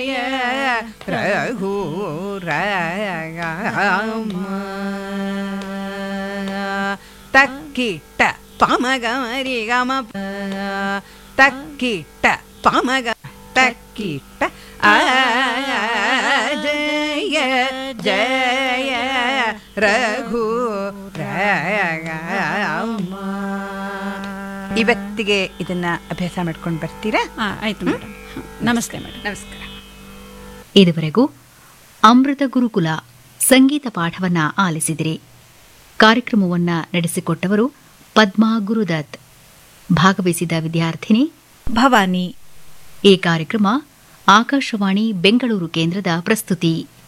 ತಕ್ಕಿಟ್ಟ ಪಮಗಮರಿ ಗಮ ತಕ್ಕಿಟ್ಟ ಪಮಗ ತಕ್ಕಿಟ್ಟ ಆ ಜಯ ಜಯ ರಘು ಇವತ್ತಿಗೆ ಇದನ್ನ ಅಭ್ಯಾಸ ಮಾಡ್ಕೊಂಡು ಬರ್ತೀರಾ ಆ, ಆಯ್ತು ಮೇಡಮ್ ನಮಸ್ತೆ ಮೇಡಮ್ ನಮಸ್ಕಾರ ಇದುವರೆಗೂ ಅಮೃತ ಗುರುಕುಲ ಸಂಗೀತ ಪಾಠವನ್ನ ಆಲಿಸಿದಿರಿ ಕಾರ್ಯಕ್ರಮವನ್ನ ನಡೆಸಿಕೊಟ್ಟವರು ಪದ್ಮಾ ಗುರುದತ್ ಭಾಗವಹಿಸಿದ ವಿದ್ಯಾರ್ಥಿನಿ ಭವಾನಿ ಈ ಕಾರ್ಯಕ್ರಮ ಆಕಾಶವಾಣಿ ಬೆಂಗಳೂರು ಕೇಂದ್ರದ ಪ್ರಸ್ತುತಿ